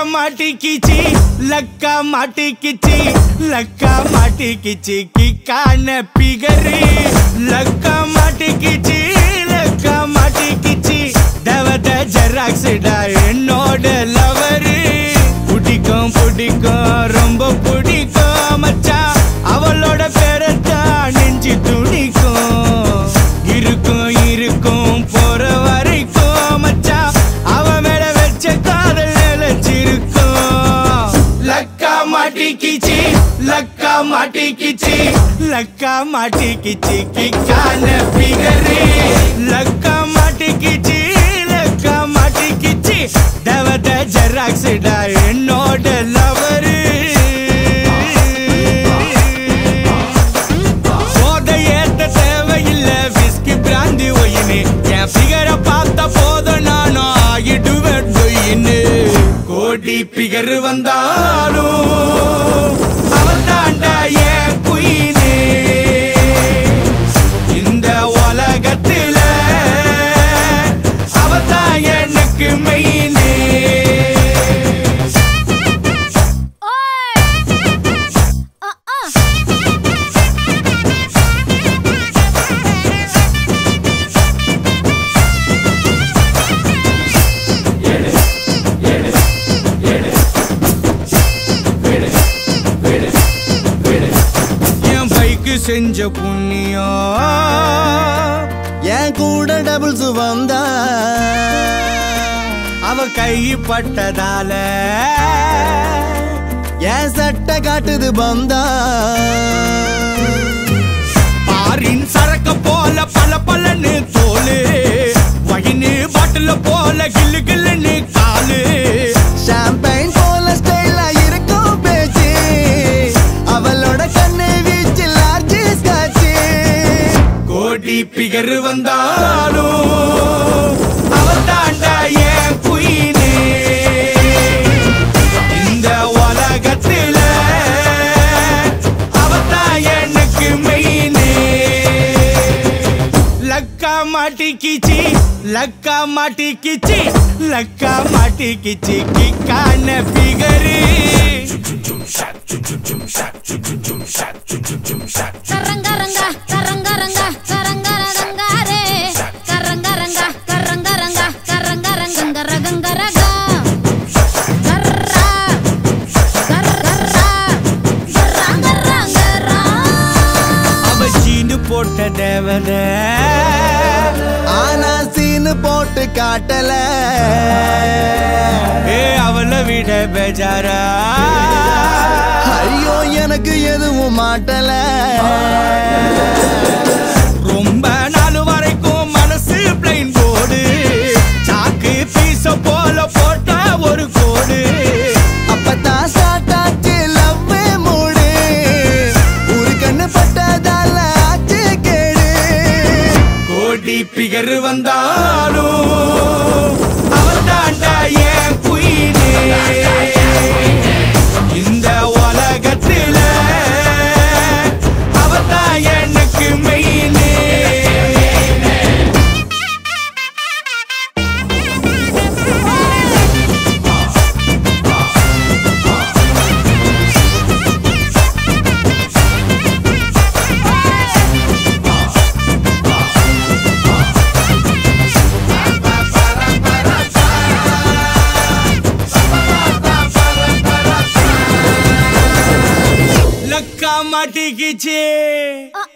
மாட்டிக்கிச்சி லக்கா மாட்டிக்கிச்சி லக்கா மாட்டிக்கிச்சி கிக்கான figure லக்கா மாட்டிக்கிச்சி லக்கா மாட்டிக்கிச்சி தவத ஜெராக்ஸ்டா என்னோட lover பிடிக்கும் பிடிக்கும் ரொம்ப பிடிக்கும் மச்சான் அவளோட பேரத்தான் நெஞ்சு துணிக்கும் இருக்கும் இருக்கும் போற வரைக்கும் மச்சான் அவ மேல வச்ச காதல் நிலைச்சிருக்கும் லக்கா மாட்டிக்கிச்சி லக்கா மாட்டிக்கிச்சி லக்கா மாட்டிக்கிச்சி கிக்கான பிகரு லக்கா மாட்டிக்கிச்சி லக்கா மாட்டிக்கிச்சி தவத ஜெராக்ஸ்டா என்னோட லவரு போதை ஏத்த தேவையில்ல விஸ்கி பிராந்தி ஒயினு என் பிகரை பார்த்த போதும் நானும் ஆகிடுவேன் டொயின்னு கோடி பிகர் வந்தாலும் அவன் தாண்டா என் குயினே இந்த உலகத்துல அவதான் எனக்கு மெயினே என் பைக்கு செஞ்ச புண்ணியம் என் கூட டபுள்ஸ் வந்தா அவ கை பட்டதால என் சட்டை காட்டுது பந்தா பாரின் சரக்க போல பல பலன்னு தோலு வயின்னு பாட்டில போல கில்லு கில்லுன்னு காலு ஷாம்பைன் போல ஸ்டைலா இருக்கும் பேச்சு அவளோட கண்ணு வீச்சு லார்ஜ் ஸ்காட்சி கோடி பிகர் வந்தாலும் அவ தாண்டா என் குயினே இந்த உலகத்துல அவதான் எனக்கு மெயினே லக்கா மாட்டிக்கிச்சி லக்கா மாட்டிக்கிச்சி லக்கா மாட்டிக்கிச்சி கிக்கான பிகரு கரங்கரங்க கரங்கரங்க கரங்கரகங்காரே கரங்கரங்க கரங்கரங்க கரங்கரங்கரகங்கரகா கர்ரா கர்ரா கரங்கரங்கரா அவ சீனு போட்ட தேவத ஆனா சீனு போட்டு காட்டல ஏ அவளை விட பெஜாரா ஐயோ எனக்கு எதுவும் மாட்டல ரொம்ப நாள் வரைக்கும் மனசு பிளைன் போடு சாக்கு பீச போல போட்ட ஒரு கோடு அப்பதான் ஸ்டார்ட் ஆச்சு லவ் மூடு ஒரு கண்ணு பட்டதால ஆச்சு கேடு கோடி பிகர் வந்தாலும் அவன் தாண்டா என் குயினே இந்த உலகத்துல அவதான் எனக்கு மெயினே லக்கா மாட்டிக்கிச்சு ஆ